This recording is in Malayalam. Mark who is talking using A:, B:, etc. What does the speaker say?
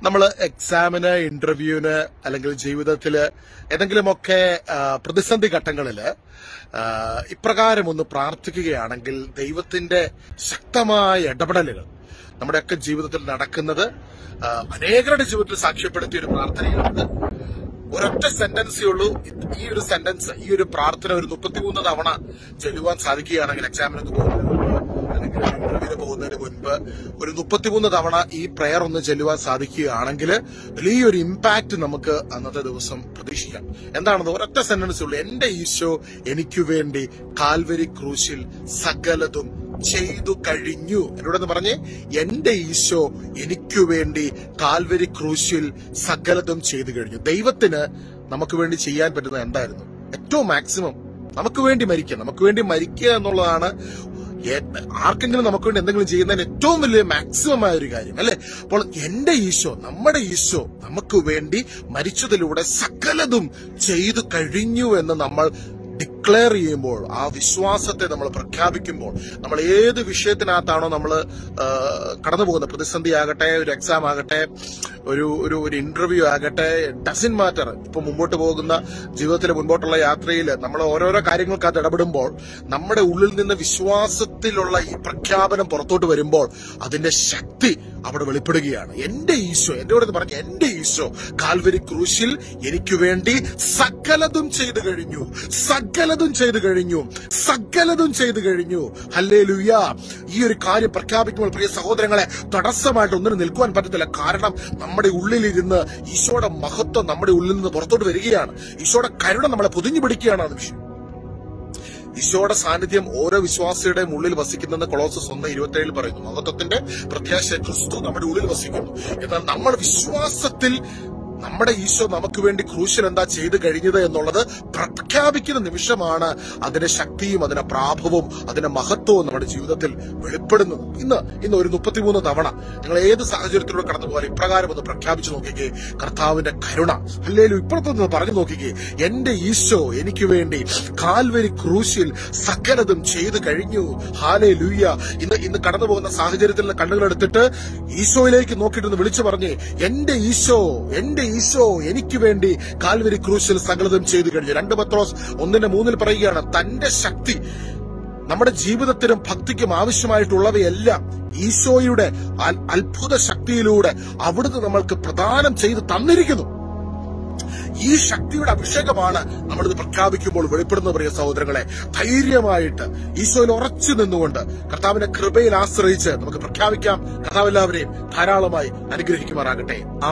A: നമ്മൾ എക്സാമിന് ഇന്റർവ്യൂവിന് അല്ലെങ്കിൽ ജീവിതത്തില് ഏതെങ്കിലുമൊക്കെ ആ, പ്രതിസന്ധി ഘട്ടങ്ങളില് ആ, ഇപ്രകാരം ഒന്ന് പ്രാർത്ഥിക്കുകയാണെങ്കിൽ ദൈവത്തിന്റെ ശക്തമായ ഇടപെടലുകൾ നമ്മുടെയൊക്കെ ജീവിതത്തിൽ നടക്കുന്നത് ആ, അനേകരുടെ ജീവിതത്തിൽ സാക്ഷ്യപ്പെടുത്തിയ ഒരു പ്രാർത്ഥനയാണിത് ഒരൊറ്റ സെന്റൻസേ ഉള്ളൂ ഈ ഒരു സെന്റൻസ് ഈ ഒരു പ്രാർത്ഥന ഒരു മുപ്പത്തിമൂന്ന് തവണ ചൊല്ലുവാൻ സാധിക്കുകയാണെങ്കിൽ എക്സാമിനൊക്കെ പോകുന്നതിന് മുൻപ് അല്ലെങ്കിൽ ഇന്റർവ്യൂവിന് പോകുന്നതിന് മുൻപ് ഒരു മുപ്പത്തിമൂന്ന് തവണ ഈ പ്രെയർ ഒന്ന് ചെല്ലുവാൻ സാധിക്കുകയാണെങ്കിൽ വലിയൊരു ഇമ്പാക്ട് നമുക്ക് അന്നത്തെ ദിവസം പ്രതീക്ഷിക്കാം എന്താണത് ഒരൊറ്റ സെന്റൻസേ ഉള്ളൂ എന്റെ ഈശോ എനിക്കു വേണ്ടി കാൽവരി ക്രൂശിൽ സകലതും ചെയ്തു കഴിഞ്ഞു എന്നോടൊന്ന് പറഞ്ഞേ എന്റെ ഈശോ എനിക്കു വേണ്ടി കാൽവരി ക്രൂശിൽ സകലതും ചെയ്തു കഴിഞ്ഞു ദൈവത്തിന് നമുക്ക് വേണ്ടി ചെയ്യാൻ പറ്റുന്നത് എന്തായിരുന്നു ഏറ്റവും മാക്സിമം നമുക്ക് വേണ്ടി മരിക്കുക നമുക്ക് വേണ്ടി മരിക്കുക എന്നുള്ളതാണ് ഏ- ആർക്കെങ്കിലും നമുക്ക് വേണ്ടി എന്തെങ്കിലും ചെയ്യുന്നതിന് ഏറ്റവും വലിയ മാക്സിമം ആയ ഒരു കാര്യം അല്ലെ അപ്പോൾ എന്റെ ഈശോ നമ്മുടെ ഈശോ നമുക്ക് വേണ്ടി മരിച്ചതിലൂടെ സകലതും ചെയ്തു കഴിഞ്ഞു എന്ന് നമ്മൾ ഡിക്ലെയർ ചെയ്യുമ്പോൾ ആ വിശ്വാസത്തെ നമ്മൾ പ്രഖ്യാപിക്കുമ്പോൾ നമ്മൾ ഏത് വിഷയത്തിനകത്താണോ നമ്മൾ കടന്നു പോകുന്നത് പ്രതിസന്ധി ആകട്ടെ ഒരു എക്സാം ആകട്ടെ ഒരു ഒരു ഒരു ഇന്റർവ്യൂ ആകട്ടെ ഡസൻ മാറ്റർ ഇപ്പൊ മുമ്പോട്ട് പോകുന്ന ജീവിതത്തിലെ മുൻപോട്ടുള്ള യാത്രയിൽ നമ്മൾ ഓരോരോ കാര്യങ്ങൾക്കകത്ത് ഇടപെടുമ്പോൾ നമ്മുടെ ഉള്ളിൽ നിന്ന് വിശ്വാസത്തിലുള്ള ഈ പ്രഖ്യാപനം പുറത്തോട്ട് വരുമ്പോൾ അതിന്റെ ശക്തി അവിടെ വെളിപ്പെടുകയാണ് എന്റെ ഈശോ എന്റെ കൂടെ പറഞ്ഞ എന്റെ ഈശോ കാൽവരി ക്രൂശിൽ എനിക്ക് വേണ്ടി സകലതും ചെയ്തു കഴിഞ്ഞു സകലതും ചെയ്തു കഴിഞ്ഞു സകലതും ചെയ്തു കഴിഞ്ഞു ഹല്ലേ ഈ ഒരു കാര്യം പ്രഖ്യാപിക്കുമ്പോൾ പ്രിയ സഹോദരങ്ങളെ തടസ്സമായിട്ട് ഒന്നിനും നിൽക്കുവാൻ പറ്റത്തില്ല കാരണം നമ്മുടെ ഉള്ളിലിരുന്ന് ഈശോയുടെ മഹത്വം നമ്മുടെ ഉള്ളിൽ നിന്ന് പുറത്തോട്ട് വരികയാണ് ഈശോയുടെ കരുണ നമ്മളെ പൊതിഞ്ഞു പിടിക്കുകയാണ് അത് വിഷയം ഈശോയുടെ സാന്നിധ്യം ഓരോ വിശ്വാസിയുടെയും ഉള്ളിൽ വസിക്കുന്നെന്ന് കൊളോസസ് ഒന്ന് ഇരുപത്തിയേഴിൽ പറയുന്നു മഹത്വത്തിന്റെ പ്രത്യാശ ക്രിസ്തു നമ്മുടെ ഉള്ളിൽ വസിക്കുന്നു എന്നാൽ നമ്മൾ വിശ്വാസത്തിൽ നമ്മുടെ ഈശോ നമുക്ക് വേണ്ടി ക്രൂശിൽ എന്താ ചെയ്തു കഴിഞ്ഞത് എന്നുള്ളത് പ്രഖ്യാപിക്കുന്ന നിമിഷമാണ് അതിന്റെ ശക്തിയും അതിന്റെ പ്രാഭവവും അതിന്റെ മഹത്വവും നമ്മുടെ ജീവിതത്തിൽ വെളിപ്പെടുന്നത് ഇന്ന് ഇന്ന് ഒരു മുപ്പത്തിമൂന്ന് തവണ നിങ്ങൾ ഏത് സാഹചര്യത്തിലൂടെ കടന്നു പോകാൻ ഇപ്രകാരം ഒന്ന് പ്രഖ്യാപിച്ചു നോക്കിക്കേ കർത്താവിന്റെ കരുണ അല്ലേലും ഇപ്പുറത്തൊന്ന് പറഞ്ഞു നോക്കിക്കേ എന്റെ ഈശോ എനിക്ക് വേണ്ടി കാൽവരി ക്രൂശിൽ സകലതും ചെയ്തു കഴിഞ്ഞു ഹാലേ ലൂയ്യ ഇന്ന് ഇന്ന് കടന്നു പോകുന്ന സാഹചര്യത്തിൽ നിന്ന് കണ്ണുകൾ എടുത്തിട്ട് ഈശോയിലേക്ക് നോക്കിയിട്ടൊന്ന് വിളിച്ചു പറഞ്ഞേ എന്റെ ഈശോ എന്റെ ഈശോ എനിക്ക് വേണ്ടി കാൽവരി ക്രൂശിൽ സകലതും ചെയ്തു കഴിഞ്ഞു രണ്ട് പത്രോസ് ഒന്നിന്റെ മൂന്നിൽ പറയുകയാണ് തന്റെ ശക്തി നമ്മുടെ ജീവിതത്തിനും ഭക്തിക്കും ആവശ്യമായിട്ടുള്ളവയെല്ലാം ഈശോയുടെ അൽ- അത്ഭുത ശക്തിയിലൂടെ അവിടുന്ന് നമ്മൾക്ക് പ്രദാനം ചെയ്ത് തന്നിരിക്കുന്നു ഈ ശക്തിയുടെ അഭിഷേകമാണ് നമ്മളിത് പ്രഖ്യാപിക്കുമ്പോൾ വെളിപ്പെടുന്ന പ്രിയ സഹോദരങ്ങളെ ധൈര്യമായിട്ട് ഈശോയിൽ ഉറച്ചു നിന്നുകൊണ്ട് കർത്താവിന്റെ കൃപയിൽ ആശ്രയിച്ച് നമുക്ക് പ്രഖ്യാപിക്കാം കർത്താവ് എല്ലാവരെയും ധാരാളമായി അനുഗ്രഹിക്കുമാറാകട്ടെ